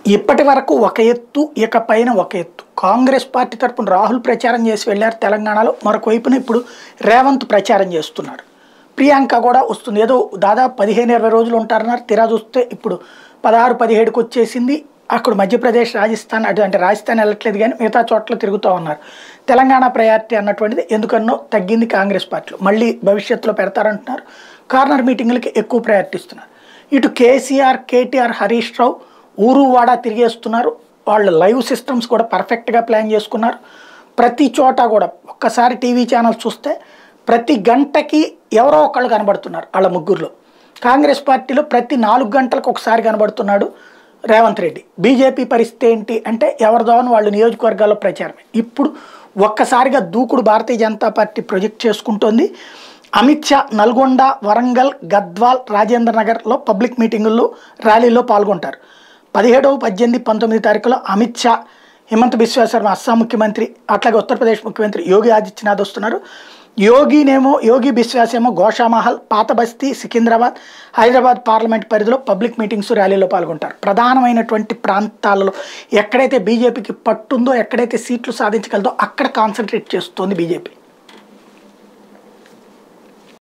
ఇప్పటి వరకు ఒక ఎత్తు ఇక పైన ఒక ఎత్తు కాంగ్రెస్ పార్టీ తరపున రాహుల్ ప్రచారం చేసి వెళ్ళారు తెలంగాణలో మరొక వైపున ఇప్పుడు రేవంత్ ప్రచారం చేస్తున్నారు ప్రియాంక కూడా వస్తుంది ఏదో దాదాపు పదిహేను ఇరవై రోజులు ఉంటారన్నారు తీరా చూస్తే ఇప్పుడు పదహారు పదిహేడుకి వచ్చేసింది అక్కడ మధ్యప్రదేశ్ రాజస్థాన్ అటు అంటే రాజస్థాన్ వెళ్ళట్లేదు కానీ మిగతా చోట్ల తిరుగుతూ ఉన్నారు తెలంగాణ ప్రయారిటీ అన్నటువంటిది ఎందుకన్నో తగ్గింది కాంగ్రెస్ పార్టీలో మళ్ళీ భవిష్యత్తులో పెడతారంటున్నారు కార్నర్ మీటింగులకి ఎక్కువ ప్రయారిటీ ఇస్తున్నారు ఇటు కేసీఆర్ కేటీఆర్ హరీష్ రావు ఊరు వాడ తిరిగేస్తున్నారు వాళ్ళు లైవ్ సిస్టమ్స్ కూడా పర్ఫెక్ట్గా ప్లాన్ చేసుకున్నారు ప్రతి చోట కూడా ఒక్కసారి టీవీ ఛానల్స్ చూస్తే ప్రతి గంటకి ఎవరో ఒకళ్ళు కనబడుతున్నారు వాళ్ళ ముగ్గురులో కాంగ్రెస్ పార్టీలో ప్రతి నాలుగు గంటలకు ఒకసారి కనబడుతున్నాడు రేవంత్ రెడ్డి బీజేపీ పరిస్థితి ఏంటి అంటే ఎవరిదోని వాళ్ళు నియోజకవర్గాల్లో ప్రచారమే ఇప్పుడు ఒక్కసారిగా దూకుడు భారతీయ జనతా పార్టీ ప్రొజెక్ట్ చేసుకుంటోంది అమిత్ షా నల్గొండ వరంగల్ గద్వాల్ రాజేంద్ర నగర్లో పబ్లిక్ మీటింగుల్లో ర్యాలీలో పాల్గొంటారు పదిహేడవ పద్దెనిమిది పంతొమ్మిది తారీఖులో అమిత్ షా హిమంత్ బిశ్వ శర్మ అస్సాం ముఖ్యమంత్రి అట్లాగే ఉత్తరప్రదేశ్ ముఖ్యమంత్రి యోగి ఆదిత్యనాథ్ వస్తున్నారు యోగినేమో యోగి బిశ్వాస్ ఏమో గోషామహల్ పాత బస్తీ సికింద్రాబాద్ హైదరాబాద్ పార్లమెంట్ పరిధిలో పబ్లిక్ మీటింగ్స్ ర్యాలీలో పాల్గొంటారు ప్రధానమైనటువంటి ప్రాంతాలలో ఎక్కడైతే బీజేపీకి పట్టుందో ఎక్కడైతే సీట్లు సాధించగలదో అక్కడ కాన్సన్ట్రేట్ చేస్తోంది బీజేపీ